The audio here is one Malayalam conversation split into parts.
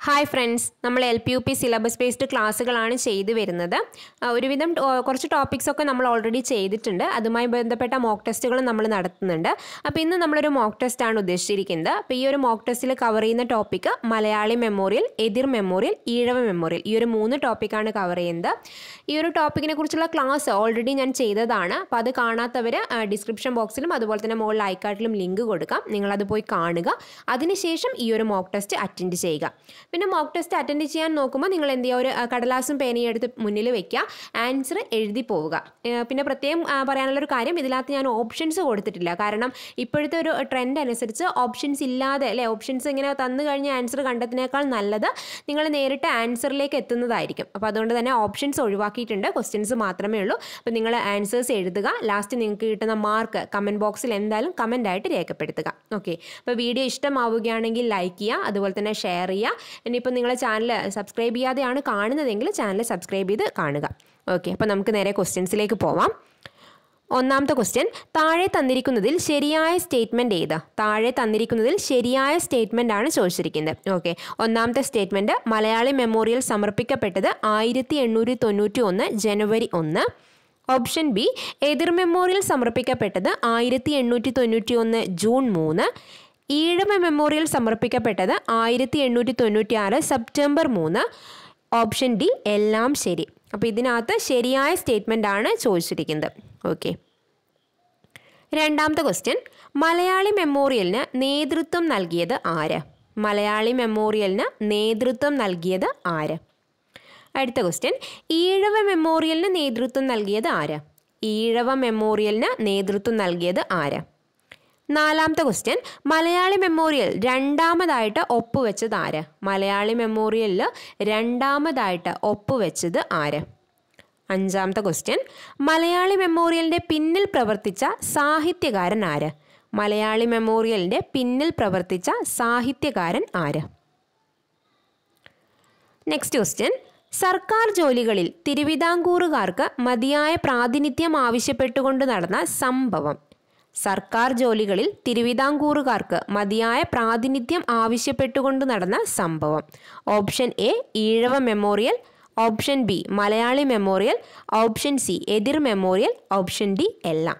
ഹായ് ഫ്രണ്ട്സ് നമ്മൾ L P U P syllabus based ക്ലാസ്സുകളാണ് ചെയ്തു വരുന്നത് ആ, ഒരുവിധം ടോ- കുറച്ച് ടോപ്പിക്സ് ഒക്കെ നമ്മൾ ഓൾറെഡി ചെയ്തിട്ടുണ്ട് അതുമായി ബന്ധപ്പെട്ട മോക്ക് ടെസ്റ്റുകളും നമ്മൾ നടത്തുന്നുണ്ട് അപ്പോൾ ഇന്ന് നമ്മളൊരു മോക്ക് ടെസ്റ്റ് ആണ് ഉദ്ദേശിച്ചിരിക്കുന്നത് അപ്പോൾ ഈ ഒരു മോക്ക് ടെസ്റ്റിൽ കവർ ചെയ്യുന്ന ടോപ്പിക്ക് മലയാളി മെമ്മോറിയൽ എതിർ മെമ്മോറിയൽ ഈഴവ മെമ്മോറിയൽ ഈ ഒരു മൂന്ന് ടോപ്പിക്കാണ് കവർ ചെയ്യുന്നത് ഈ ഒരു ടോപ്പിക്കിനെ കുറിച്ചുള്ള ക്ലാസ് ഓൾറെഡി ഞാൻ ചെയ്തതാണ് അപ്പോൾ അത് കാണാത്തവർ ഡിസ്ക്രിപ്ഷൻ ബോക്സിലും അതുപോലെ തന്നെ മുകളിൽ ഐക്കാർട്ടിലും ലിങ്ക് കൊടുക്കാം നിങ്ങളത് പോയി കാണുക അതിനുശേഷം ഈ ഒരു മോക്ക് ടെസ്റ്റ് അറ്റൻഡ് ചെയ്യുക പിന്നെ മോക്ക് ടെസ്റ്റ് അറ്റൻഡ് ചെയ്യാൻ നോക്കുമ്പോൾ നിങ്ങൾ എന്ത് ചെയ്യുക ഒരു ആ, കടലാസും പേനയും എടുത്ത് മുന്നിൽ വെക്കുക ആൻസർ എഴുതി പോവുക ഏ, പിന്നെ പ്രത്യേകം ആ, പറയാനുള്ളൊരു കാര്യം ഇതിനകത്ത് ഞാൻ ഓപ്ഷൻസ് കൊടുത്തിട്ടില്ല കാരണം ഇപ്പോഴത്തെ ഒരു ട്രെൻഡ് അനുസരിച്ച് ഓപ്ഷൻസ് ഇല്ലാതെ അല്ലെ ഓപ്ഷൻസ് ഇങ്ങനെ തന്നു കഴിഞ്ഞ ആൻസർ കണ്ടെത്തുന്നതിനേക്കാൾ നല്ലത് നിങ്ങൾ നേരിട്ട് ആൻസറിലേക്ക് എത്തുന്നതായിരിക്കും അപ്പോൾ അതുകൊണ്ട് തന്നെ ഓപ്ഷൻസ് ഒഴിവാക്കിയിട്ടുണ്ട് ക്വസ്റ്റ്യൻസ് മാത്രമേ ഉള്ളൂ അപ്പോൾ നിങ്ങൾ ആൻസേഴ്സ് എഴുതുക ലാസ്റ്റ് നിങ്ങൾക്ക് കിട്ടുന്ന മാർക്ക് കമൻറ്റ് ബോക്സിൽ എന്തായാലും കമൻ്റ് ആയിട്ട് രേഖപ്പെടുത്തുക ഓക്കെ അപ്പോൾ വീഡിയോ ഇഷ്ടമാവുകയാണെങ്കിൽ ലൈക്ക് ചെയ്യുക അതുപോലെ തന്നെ ഷെയർ ചെയ്യുക ഇനിയിപ്പോൾ നിങ്ങൾ ചാനൽ സബ്സ്ക്രൈബ് ചെയ്യാതെയാണ് കാണുന്നതെങ്കിൽ ചാനൽ സബ്സ്ക്രൈബ് ചെയ്ത് കാണുക ഓക്കെ അപ്പോൾ നമുക്ക് നേരെ ക്വസ്റ്റ്യൻസിലേക്ക് പോവാം ഒന്നാമത്തെ ക്വസ്റ്റ്യൻ താഴെ തന്നിരിക്കുന്നതിൽ ശരിയായ സ്റ്റേറ്റ്മെൻറ്റ് ഏത് താഴെ തന്നിരിക്കുന്നതിൽ ശരിയായ സ്റ്റേറ്റ്മെൻ്റ് ആണ് ചോദിച്ചിരിക്കുന്നത് ഓക്കെ ഒന്നാമത്തെ സ്റ്റേറ്റ്മെൻറ്റ് മലയാളി മെമ്മോറിയൽ സമർപ്പിക്കപ്പെട്ടത് ആയിരത്തി എണ്ണൂറ്റി തൊണ്ണൂറ്റി ഒന്ന് ജനുവരി ഒന്ന് ഓപ്ഷൻ ബി എതിർ മെമ്മോറിയൽ സമർപ്പിക്കപ്പെട്ടത് ആയിരത്തി എണ്ണൂറ്റി തൊണ്ണൂറ്റി ഒന്ന് ജൂൺ മൂന്ന് ഈഴവ മെമ്മോറിയൽ സമർപ്പിക്കപ്പെട്ടത് ആയിരത്തി എണ്ണൂറ്റി തൊണ്ണൂറ്റി ആറ് സെപ്റ്റംബർ മൂന്ന് ഓപ്ഷൻ ഡി എല്ലാം ശരി അപ്പോൾ ഇതിനകത്ത് ശരിയായ സ്റ്റേറ്റ്മെൻ്റ് ആണ് ചോദിച്ചിരിക്കുന്നത് ഓക്കെ രണ്ടാമത്തെ ക്വസ്റ്റ്യൻ മലയാളി മെമ്മോറിയലിന് നേതൃത്വം നൽകിയത് ആര് മലയാളി മെമ്മോറിയലിന് നേതൃത്വം നൽകിയത് ആര് അടുത്ത ക്വസ്റ്റ്യൻ ഈഴവ മെമ്മോറിയലിന് നേതൃത്വം നൽകിയത് ആര് ഈഴവ മെമ്മോറിയലിന് നേതൃത്വം നൽകിയത് ആര് നാലാമത്തെ ക്വസ്റ്റ്യൻ മലയാളി മെമ്മോറിയൽ രണ്ടാമതായിട്ട് ഒപ്പുവെച്ചത് ആര് മലയാളി മെമ്മോറിയലിൽ രണ്ടാമതായിട്ട് ഒപ്പുവെച്ചത് ആര് അഞ്ചാമത്തെ ക്വസ്റ്റ്യൻ മലയാളി മെമ്മോറിയലിൻ്റെ പിന്നിൽ പ്രവർത്തിച്ച സാഹിത്യകാരൻ ആര് മലയാളി മെമ്മോറിയലിൻ്റെ പിന്നിൽ പ്രവർത്തിച്ച സാഹിത്യകാരൻ ആര് നെക്സ്റ്റ് ക്വസ്റ്റ്യൻ സർക്കാർ ജോലികളിൽ തിരുവിതാംകൂറുകാർക്ക് മതിയായ പ്രാതിനിധ്യം ആവശ്യപ്പെട്ടുകൊണ്ട് നടന്ന സംഭവം സർക്കാർ ജോലികളിൽ തിരുവിതാംകൂറുകാർക്ക് മതിയായ പ്രാതിനിധ്യം ആവശ്യപ്പെട്ടുകൊണ്ട് നടന്ന സംഭവം option A Ezhava Memorial option B Malayali Memorial option C എതിർ മെമ്മോറിയൽ ഓപ്ഷൻ ഡി എല്ലാം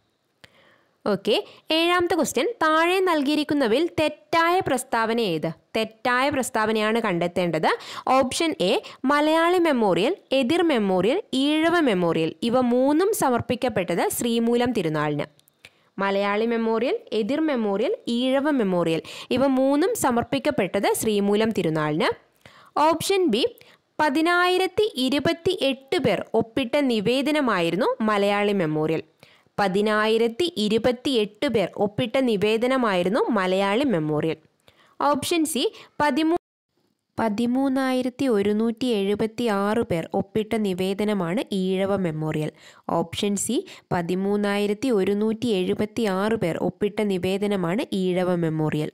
ഓക്കെ ഏഴാമത്തെ ക്വസ്റ്റ്യൻ താഴെ നൽകിയിരിക്കുന്നവയിൽ തെറ്റായ പ്രസ്താവന ഏത് തെറ്റായ പ്രസ്താവനയാണ് കണ്ടെത്തേണ്ടത് ഓപ്ഷൻ എ മലയാളി മെമ്മോറിയൽ എതിർ മെമ്മോറിയൽ ഈഴവ മെമ്മോറിയൽ ഇവ മൂന്നും സമർപ്പിക്കപ്പെട്ടത് ശ്രീമൂലം തിരുനാളിന് മലയാളി മെമ്മോറിയൽ എതിർ മെമ്മോറിയൽ ഈഴവ മെമ്മോറിയൽ ഇവ മൂന്നും സമർപ്പിക്കപ്പെട്ടത് ശ്രീമൂലം തിരുനാളിന് ഓപ്ഷൻ ബി പതിനായിരത്തി ഇരുപത്തി എട്ട് പേർ ഒപ്പിട്ട നിവേദനമായിരുന്നു മലയാളി മെമ്മോറിയൽ പതിനായിരത്തി ഇരുപത്തി എട്ട് പേർ ഒപ്പിട്ട നിവേദനമായിരുന്നു മലയാളി മെമ്മോറിയൽ ഓപ്ഷൻ സി പതിമൂ പതിമൂന്നായിരത്തി ഒരുന്നൂറ്റി എഴുപത്തി ആറ് പേർ ഒപ്പിട്ട നിവേദനമാണ് ഈഴവ മെമ്മോറിയൽ ഓപ്ഷൻ സി പതിമൂന്നായിരത്തി ഒരുന്നൂറ്റി എഴുപത്തി ആറ് പേർ ഒപ്പിട്ട നിവേദനമാണ് ഈഴവ മെമ്മോറിയൽ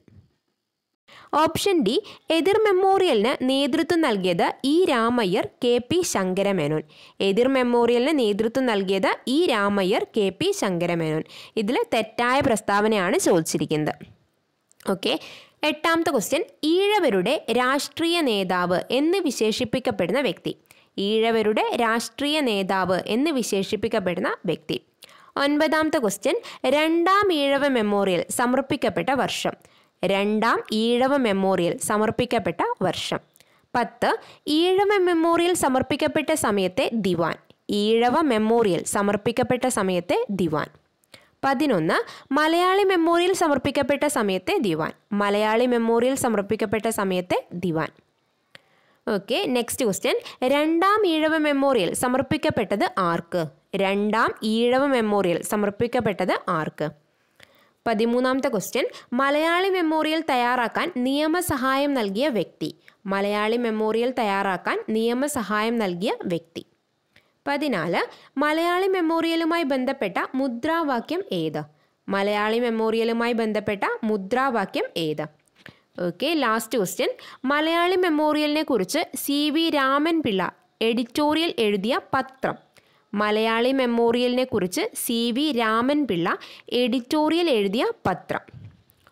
ഓപ്ഷൻ ഡി എതിർ മെമ്മോറിയലിന് നേതൃത്വം നൽകിയത് E Ramayyar K P Sankaramenon എതിർ മെമ്മോറിയലിന് നേതൃത്വം നൽകിയത് E Ramayyar K P Sankaramenon ഇതിൽ തെറ്റായ പ്രസ്താവനയാണ് ചോദിച്ചിരിക്കുന്നത് ഓക്കെ എട്ടാമത്തെ ക്വസ്റ്റ്യൻ ഈഴവരുടെ രാഷ്ട്രീയ നേതാവ് എന്ന് വിശേഷിപ്പിക്കപ്പെടുന്ന വ്യക്തി ഈഴവരുടെ രാഷ്ട്രീയ നേതാവ് എന്ന് വിശേഷിപ്പിക്കപ്പെടുന്ന വ്യക്തി ഒൻപതാമത്തെ ക്വസ്റ്റ്യൻ രണ്ടാം ഈഴവ മെമ്മോറിയൽ സമർപ്പിക്കപ്പെട്ട വർഷം രണ്ടാം ഈഴവ മെമ്മോറിയൽ സമർപ്പിക്കപ്പെട്ട വർഷം പത്ത് ഈഴവ മെമ്മോറിയൽ സമർപ്പിക്കപ്പെട്ട സമയത്തെ ദിവാൻ ഈഴവ മെമ്മോറിയൽ സമർപ്പിക്കപ്പെട്ട സമയത്തെ ദിവാൻ പതിനൊന്ന് മലയാളി മെമ്മോറിയൽ സമർപ്പിക്കപ്പെട്ട സമയത്തെ ദിവാൻ മലയാളി മെമ്മോറിയൽ സമർപ്പിക്കപ്പെട്ട സമയത്തെ ദിവാൻ ഓക്കെ നെക്സ്റ്റ് ക്വസ്റ്റ്യൻ രണ്ടാം ഈഴവ മെമ്മോറിയൽ സമർപ്പിക്കപ്പെട്ടത് ആർക്ക് രണ്ടാം ഈഴവ മെമ്മോറിയൽ സമർപ്പിക്കപ്പെട്ടത് ആർക്ക് പതിമൂന്നാമത്തെ ക്വസ്റ്റ്യൻ മലയാളി മെമ്മോറിയൽ തയ്യാറാക്കാൻ നിയമസഹായം നൽകിയ വ്യക്തി മലയാളി മെമ്മോറിയൽ തയ്യാറാക്കാൻ നിയമസഹായം നൽകിയ വ്യക്തി പതിനാല് മലയാളി മെമ്മോറിയലുമായി ബന്ധപ്പെട്ട മുദ്രാവാക്യം ഏത് മലയാളി മെമ്മോറിയലുമായി ബന്ധപ്പെട്ട മുദ്രാവാക്യം ഏത് ഓക്കെ ലാസ്റ്റ് ക്വസ്റ്റ്യൻ മലയാളി മെമ്മോറിയലിനെ കുറിച്ച് C V Raman Pillai editorial എഴുതിയ പത്രം മലയാളി മെമ്മോറിയലിനെ കുറിച്ച് C V Raman Pillai editorial എഴുതിയ പത്രം ഓക്കെ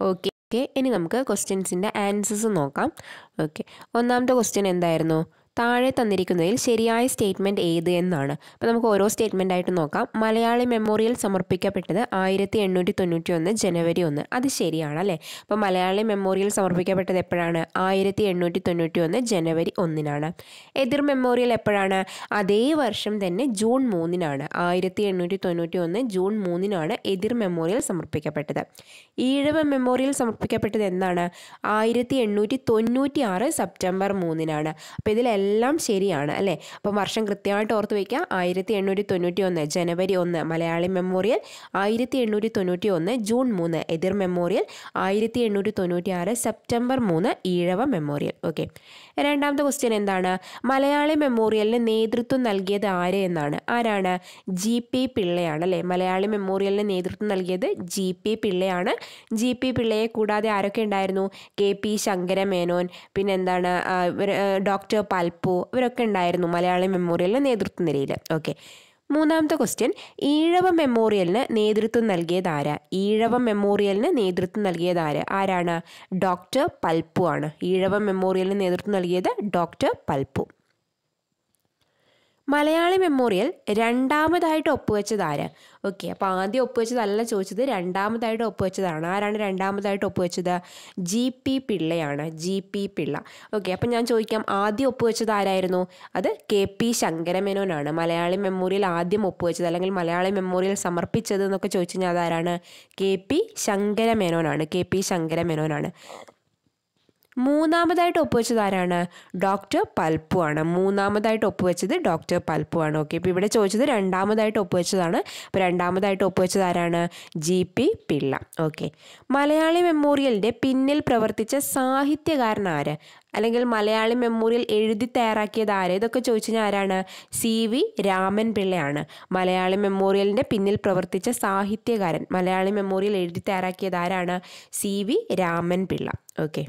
ഓക്കെ ഇനി നമുക്ക് ക്വസ്റ്റ്യൻസിൻ്റെ ആൻസേഴ്സ് നോക്കാം ഓക്കെ ഒന്നാമത്തെ ക്വസ്റ്റ്യൻ എന്തായിരുന്നു താഴെ തന്നിരിക്കുന്നതിൽ ശരിയായ സ്റ്റേറ്റ്മെൻറ്റ് ഏത് എന്നാണ് അപ്പോൾ നമുക്ക് ഓരോ സ്റ്റേറ്റ്മെൻ്റ് ആയിട്ട് നോക്കാം മലയാളി മെമ്മോറിയൽ സമർപ്പിക്കപ്പെട്ടത് ആയിരത്തി എണ്ണൂറ്റി തൊണ്ണൂറ്റി ഒന്ന് ജനുവരി ഒന്ന് അത് ശരിയാണ് അല്ലേ അപ്പോൾ മലയാളി മെമ്മോറിയൽ സമർപ്പിക്കപ്പെട്ടത് എപ്പോഴാണ് ആയിരത്തി എണ്ണൂറ്റി തൊണ്ണൂറ്റി ഒന്ന് ജനുവരി ഒന്നിനാണ് എതിർ മെമ്മോറിയൽ എപ്പോഴാണ് അതേ വർഷം തന്നെ ജൂൺ മൂന്നിനാണ് ആയിരത്തി എണ്ണൂറ്റി തൊണ്ണൂറ്റി ഒന്ന് ജൂൺ മൂന്നിനാണ് എതിർ മെമ്മോറിയൽ സമർപ്പിക്കപ്പെട്ടത് ഈഴവ മെമ്മോറിയൽ സമർപ്പിക്കപ്പെട്ടത് എന്നാണ് ആയിരത്തി എണ്ണൂറ്റി തൊണ്ണൂറ്റി ആറ് സെപ്റ്റംബർ മൂന്നിനാണ് അപ്പോൾ ഇതിലെല്ലാം ശരിയാണ് അല്ലേ അപ്പം വർഷം കൃത്യമായിട്ട് ഓർത്ത് വയ്ക്കുക ആയിരത്തി എണ്ണൂറ്റി തൊണ്ണൂറ്റി ഒന്ന് ജനുവരി ഒന്ന് മലയാളി മെമ്മോറിയൽ ആയിരത്തി എണ്ണൂറ്റി തൊണ്ണൂറ്റി ഒന്ന് ജൂൺ മൂന്ന് എതിർ മെമ്മോറിയൽ ആയിരത്തി എണ്ണൂറ്റി തൊണ്ണൂറ്റി ആറ് സെപ്റ്റംബർ മൂന്ന് ഈഴവ മെമ്മോറിയൽ ഓക്കെ രണ്ടാമത്തെ ക്വസ്റ്റ്യൻ എന്താണ് മലയാളി മെമ്മോറിയലിന് നേതൃത്വം നൽകിയത് ആര് എന്നാണ് ആരാണ് ജി പി പിള്ളയാണ് അല്ലേ മലയാളി മെമ്മോറിയലിന് നേതൃത്വം നൽകിയത് ജി പി പിള്ളയാണ് ജി പി പിള്ളയെ കൂടാതെ ആരൊക്കെ ഉണ്ടായിരുന്നു കെ പി ശങ്കരമേനോൻ പിന്നെ എന്താണ് ആ, ഇവർ ആ, ഡോക്ടർ പൽപ്പു ഇവരൊക്കെ ഉണ്ടായിരുന്നു മലയാളി മെമ്മോറിയലിന് നേതൃത്വ നിരയിൽ ഓക്കെ മൂന്നാമത്തെ ക്വസ്റ്റ്യൻ ഈഴവ മെമ്മോറിയലിന് നേതൃത്വം നൽകിയത് ആരാ ഈഴവ മെമ്മോറിയലിന് നേതൃത്വം നൽകിയത് ആര് ആരാണ് ഡോക്ടർ പൽപ്പു ആണ് ഈഴവ മെമ്മോറിയലിന് നേതൃത്വം നൽകിയത് ഡോക്ടർ പൽപ്പു മലയാളി മെമ്മോറിയൽ രണ്ടാമതായിട്ട് ഒപ്പുവെച്ചത് ആര് ഓക്കെ അപ്പോൾ ആദ്യം ഒപ്പുവെച്ചതല്ല ചോദിച്ചത് രണ്ടാമതായിട്ട് ഒപ്പുവെച്ചതാണ് ആരാണ് രണ്ടാമതായിട്ട് ഒപ്പുവെച്ചത് ജി പി പിള്ളയാണ് ജി പി പിള്ള ഓക്കെ അപ്പം ഞാൻ ചോദിക്കാം ആദ്യം ഒപ്പുവെച്ചത് ആരായിരുന്നു അത് കെ പി ശങ്കരമേനോനാണ് മലയാളി മെമ്മോറിയൽ ആദ്യം ഒപ്പുവെച്ചത് അല്ലെങ്കിൽ മലയാളി മെമ്മോറിയൽ സമർപ്പിച്ചത് എന്നൊക്കെ ചോദിച്ചു കഴിഞ്ഞാൽ അതാരാണ് കെ പി ശങ്കരമേനോനാണ് കെ പി ശങ്കരമേനോനാണ് മൂന്നാമതായിട്ട് ഒപ്പുവെച്ചത് ആരാണ് ഡോക്ടർ പൽപ്പു ആണ് മൂന്നാമതായിട്ട് ഒപ്പുവെച്ചത് ഡോക്ടർ പൽപ്പു ആണ് ഓക്കെ ഇപ്പോൾ ഇവിടെ ചോദിച്ചത് രണ്ടാമതായിട്ട് ഒപ്പുവെച്ചതാണ് അപ്പോൾ രണ്ടാമതായിട്ട് ഒപ്പുവെച്ചത് ആരാണ് G P Pillai okay Malayali മെമ്മോറിയലിൻ്റെ പിന്നിൽ പ്രവർത്തിച്ച സാഹിത്യകാരൻ ആര് അല്ലെങ്കിൽ മലയാളി മെമ്മോറിയൽ എഴുതി തയ്യാറാക്കിയത് ആര് ഇതൊക്കെ ചോദിച്ചു കഴിഞ്ഞാൽ ആരാണ് സി വി രാമൻ പിള്ളയാണ് മലയാളി മെമ്മോറിയലിൻ്റെ പിന്നിൽ പ്രവർത്തിച്ച സാഹിത്യകാരൻ മലയാളി മെമ്മോറിയൽ എഴുതി തയ്യാറാക്കിയത് ആരാണ് C V Raman Pillai okay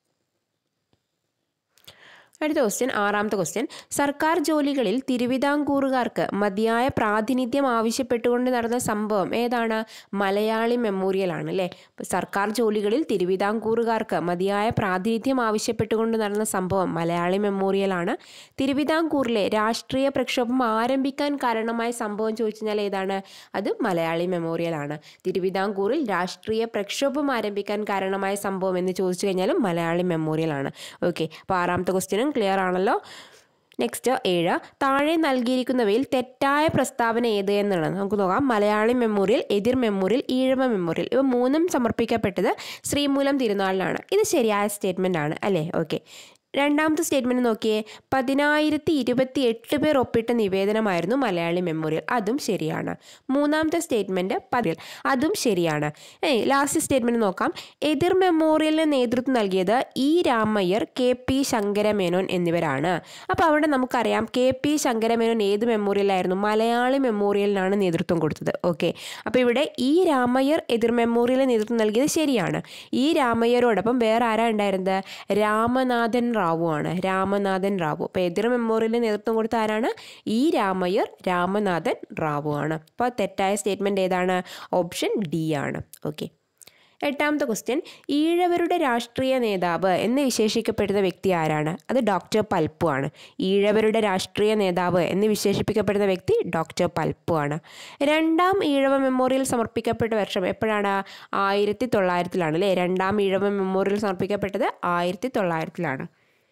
അടുത്ത ക്വസ്റ്റ്യൻ ആറാമത്തെ ക്വസ്റ്റ്യൻ സർക്കാർ ജോലികളിൽ തിരുവിതാംകൂറുകാർക്ക് മതിയായ പ്രാതിനിധ്യം ആവശ്യപ്പെട്ടുകൊണ്ട് നടന്ന സംഭവം ഏതാണ് മലയാളി മെമ്മോറിയൽ ആണ് അല്ലേ അപ്പോൾ സർക്കാർ ജോലികളിൽ തിരുവിതാംകൂറുകാർക്ക് മതിയായ പ്രാതിനിധ്യം ആവശ്യപ്പെട്ടുകൊണ്ട് നടന്ന സംഭവം മലയാളി മെമ്മോറിയൽ ആണ് തിരുവിതാംകൂറിലെ രാഷ്ട്രീയ പ്രക്ഷോഭം ആരംഭിക്കാൻ കാരണമായ സംഭവം ചോദിച്ചു കഴിഞ്ഞാൽ ഏതാണ് അത് മലയാളി മെമ്മോറിയൽ ആണ് തിരുവിതാംകൂറിൽ രാഷ്ട്രീയ പ്രക്ഷോഭം ആരംഭിക്കാൻ കാരണമായ സംഭവം എന്ന് ചോദിച്ചു കഴിഞ്ഞാലും മലയാളി മെമ്മോറിയൽ ആണ് ഓക്കെ അപ്പോൾ ആറാമത്തെ ക്വസ്റ്റ്യനും ക്ലിയർ ആണല്ലോ നെക്സ്റ്റ് ഏഴ് താഴെ നൽകിയിരിക്കുന്നവയിൽ തെറ്റായ പ്രസ്താവന ഏത് എന്നുള്ളത് നമുക്ക് നോക്കാം മലയാളി മെമ്മോറിയൽ എതിർ മെമ്മോറിയൽ ഈഴവ മെമ്മോറിയൽ ഇവ മൂന്നും സമർപ്പിക്കപ്പെട്ടത് ശ്രീമൂലം തിരുനാളിലാണ് ഇത് ശരിയായ സ്റ്റേറ്റ്മെൻ്റ് ആണ് അല്ലേ ഓക്കെ രണ്ടാമത്തെ സ്റ്റേറ്റ്മെൻറ്റ് നോക്കിയേ പതിനായിരത്തി ഇരുപത്തി എട്ട് പേർ ഒപ്പിട്ട നിവേദനമായിരുന്നു മലയാളി മെമ്മോറിയൽ അതും ശരിയാണ് മൂന്നാമത്തെ സ്റ്റേറ്റ്മെൻറ്റ് പതിൽ അതും ശരിയാണ് ഏയ് ലാസ്റ്റ് സ്റ്റേറ്റ്മെൻറ്റ് നോക്കാം എതിർ മെമ്മോറിയലിന് നേതൃത്വം നൽകിയത് E Ramayyar K P Sankaramenon എന്നിവരാണ് അപ്പോൾ അവിടെ നമുക്കറിയാം കെ പി ശങ്കരമേനോൻ ഏത് മെമ്മോറിയലായിരുന്നു മലയാളി മെമ്മോറിയലിനാണ് നേതൃത്വം കൊടുത്തത് ഓക്കെ അപ്പോൾ ഇവിടെ ഇ രാമയ്യർ എതിർ മെമ്മോറിയലിന് നേതൃത്വം നൽകിയത് ശരിയാണ് ഈ രാമയ്യരോടൊപ്പം വേറെ ആരാ ഉണ്ടായിരുന്നത് രാമനാഥൻ റാവു ആണ് രാമനാഥൻ റാവു അപ്പോൾ എതിർ മെമ്മോറിയലിന് നേതൃത്വം കൊടുത്ത ആരാണ് ഈ രാമയ്യർ രാമനാഥൻ റാവു ആണ് അപ്പോൾ തെറ്റായ സ്റ്റേറ്റ്മെൻറ്റ് ഏതാണ് ഓപ്ഷൻ ഡി ആണ് ഓക്കെ എട്ടാമത്തെ ക്വസ്റ്റ്യൻ ഈഴവരുടെ രാഷ്ട്രീയ നേതാവ് എന്ന് വിശേഷിക്കപ്പെടുന്ന വ്യക്തി ആരാണ് അത് ഡോക്ടർ പൽപ്പു ആണ് ഈഴവരുടെ രാഷ്ട്രീയ നേതാവ് എന്ന് വിശേഷിപ്പിക്കപ്പെടുന്ന വ്യക്തി ഡോക്ടർ പൽപ്പു ആണ് രണ്ടാം ഈഴവ മെമ്മോറിയൽ സമർപ്പിക്കപ്പെട്ട വർഷം എപ്പോഴാണ് ആയിരത്തി തൊള്ളായിരത്തിലാണ് അല്ലേ രണ്ടാം ഈഴവ മെമ്മോറിയൽ സമർപ്പിക്കപ്പെട്ടത് ആയിരത്തി തൊള്ളായിരത്തിലാണ്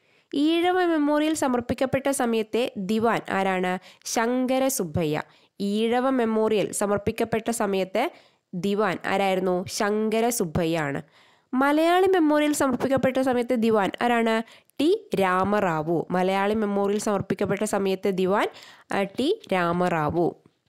ഈഴവ മെമ്മോറിയൽ സമർപ്പിക്കപ്പെട്ട സമയത്തെ ദിവാൻ ആരാണ് ശങ്കര സുബ്ബയ്യ ഈഴവ മെമ്മോറിയൽ സമർപ്പിക്കപ്പെട്ട സമയത്തെ ദിവാൻ ആരായിരുന്നു ശങ്കര സുബ്ബയ്യ ആണ് മലയാളി മെമ്മോറിയൽ സമർപ്പിക്കപ്പെട്ട സമയത്ത് ദിവാൻ ആരാണ് ടി രാമറാവു മലയാളി മെമ്മോറിയൽ സമർപ്പിക്കപ്പെട്ട സമയത്ത് ദിവാൻ ആ, ടി രാമറാവു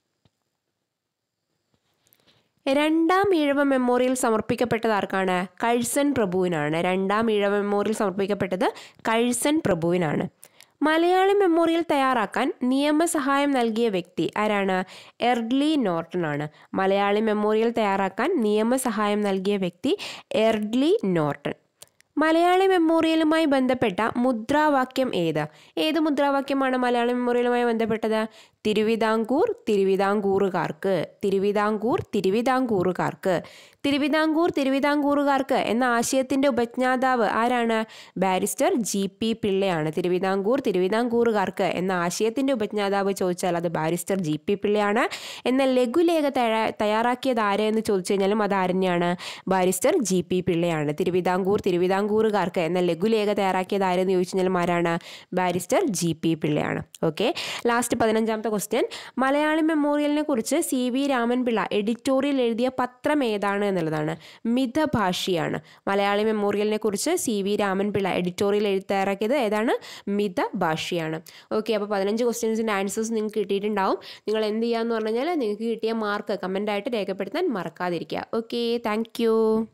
രണ്ടാം ഈഴവ മെമ്മോറിയൽ സമർപ്പിക്കപ്പെട്ടത് ആർക്കാണ് കഴ്സൺ പ്രഭുവിനാണ് രണ്ടാം ഈഴവ മെമ്മോറിയൽ സമർപ്പിക്കപ്പെട്ടത് കഴ്സൺ പ്രഭുവിനാണ് മലയാളി മെമ്മോറിയൽ തയ്യാറാക്കാൻ നിയമസഹായം നൽകിയ വ്യക്തി ആരാണ് എർഡ്ലി നോർട്ടൺ ആണ് മലയാളി മെമ്മോറിയൽ തയ്യാറാക്കാൻ നിയമസഹായം നൽകിയ വ്യക്തി എർഡ്ലി നോർട്ടൺ മലയാളി മെമ്മോറിയലുമായി ബന്ധപ്പെട്ട മുദ്രാവാക്യം ഏത് ഏത് മുദ്രാവാക്യമാണ് മലയാളി മെമ്മോറിയലുമായി ബന്ധപ്പെട്ടത് തിരുവിതാംകൂർ തിരുവിതാംകൂറുകാർക്ക് തിരുവിതാംകൂർ തിരുവിതാംകൂറുകാർക്ക് തിരുവിതാംകൂർ തിരുവിതാംകൂറുകാർക്ക് എന്ന ആശയത്തിൻ്റെ ഉപജ്ഞാതാവ് ആരാണ് ബാരിസ്റ്റർ ജി പി പിള്ളയാണ് തിരുവിതാംകൂർ തിരുവിതാംകൂറുകാർക്ക് എന്ന ആശയത്തിൻ്റെ ഉപജ്ഞാതാവ് ചോദിച്ചാൽ അത് ബാരിസ്റ്റർ ജി പി പിള്ളയാണ് എന്ന ലഘുലേഖ തയ്യാ- തയ്യാറാക്കിയത് ആര് എന്ന് ചോദിച്ചു കഴിഞ്ഞാലും അത് ആരെന്നെയാണ് ബാരിസ്റ്റർ ജി പി പിള്ളയാണ് തിരുവിതാംകൂർ തിരുവിതാംകൂറുകാർക്ക് എന്ന ലഘുലേഖ തയ്യാറാക്കിയത് ആരെന്ന് ചോദിച്ചു കഴിഞ്ഞാലും ആരാണ് ബാരിസ്റ്റർ ജി പി പിള്ളയാണ് ഓക്കെ ലാസ്റ്റ് പതിനഞ്ചാമത്തെ ക്വസ്റ്റ്യൻ മലയാളി മെമ്മോറിയലിനെ കുറിച്ച് സി വി രാമൻപിള്ള എഡിറ്റോറിയൽ എഴുതിയ പത്രം ഏതാണ് എന്നുള്ളതാണ് മിതഭാഷിയാണ് മലയാളി മെമ്മോറിയലിനെ കുറിച്ച് സി വി രാമൻപിള്ള എഡിറ്റോറിയൽ എഴുതി തയ്യാറാക്കിയത് ഏതാണ് മിതഭാഷിയാണ് ഓക്കെ അപ്പോൾ പതിനഞ്ച് ക്വസ്റ്റ്യൻസിൻ്റെ ആൻസേഴ്സ് നിങ്ങൾക്ക് കിട്ടിയിട്ടുണ്ടാവും നിങ്ങൾ എന്ത് ചെയ്യാന്ന് പറഞ്ഞു കഴിഞ്ഞാൽ നിങ്ങൾക്ക് കിട്ടിയ മാർക്ക് കമൻ്റായിട്ട് രേഖപ്പെടുത്താൻ മറക്കാതിരിക്കുക ഓക്കെ താങ്ക്